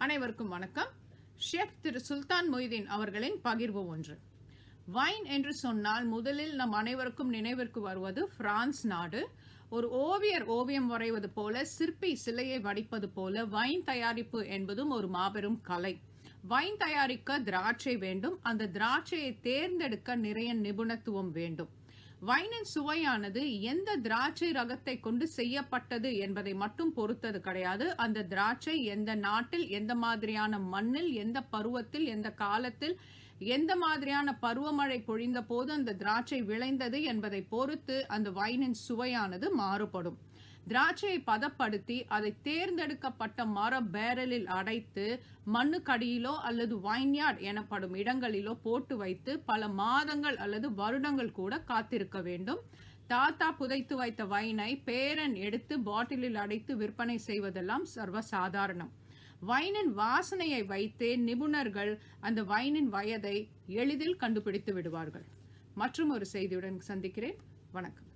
அனைவருக்கும் வணக்கம் ஷெஃப் திரு சுல்தான் மொய்தீன் அவர்களின் பகிர்வு ஒன்று வைன் என்று சொன்னால் முதலில் நம் அனைவருக்கும் நினைவிற்கு வருவது பிரான்ஸ் நாடு ஒரு ஓவியர் ஓவியம் வரைவது போல சிற்பி சிலையை வடிப்பது போல வைன் தயாரிப்பு என்பதும் ஒரு மாபெரும் கலை வைன் தயாரிக்க திராட்சை வேண்டும் அந்த திராட்சையை தேர்ந்தெடுக்க நிறைய நிபுணத்துவம் வேண்டும் வைனின் சுவையானது எந்த திராட்சை ரகத்தை கொண்டு செய்யப்பட்டது என்பதை மட்டும் பொறுத்தது கிடையாது அந்த திராட்சை எந்த நாட்டில் எந்த மாதிரியான மண்ணில் எந்த பருவத்தில் எந்த காலத்தில் எந்த மாதிரியான பருவமழை பொழிந்த போது அந்த திராட்சை விளைந்தது என்பதை பொறுத்து அந்த வைனின் சுவையானது மாறுபடும் திராட்சையை பதப்படுத்தி அதை தேர்ந்தெடுக்கப்பட்ட மர பேரலில் அடைத்து மண்ணுக்கடியிலோ அல்லது வைன்யார்ட் எனப்படும் இடங்களிலோ போட்டு வைத்து பல மாதங்கள் அல்லது வருடங்கள் கூட காத்திருக்க வேண்டும் தாத்தா புதைத்து வைத்த வைனை பேரன் எடுத்து பாட்டிலில் அடைத்து விற்பனை செய்வதெல்லாம் சர்வசாதாரணம் வைனின் வாசனையை வைத்தே நிபுணர்கள் அந்த வைனின் வயதை எளிதில் கண்டுபிடித்து விடுவார்கள் மற்றும் ஒரு செய்தியுடன் சந்திக்கிறேன் வணக்கம்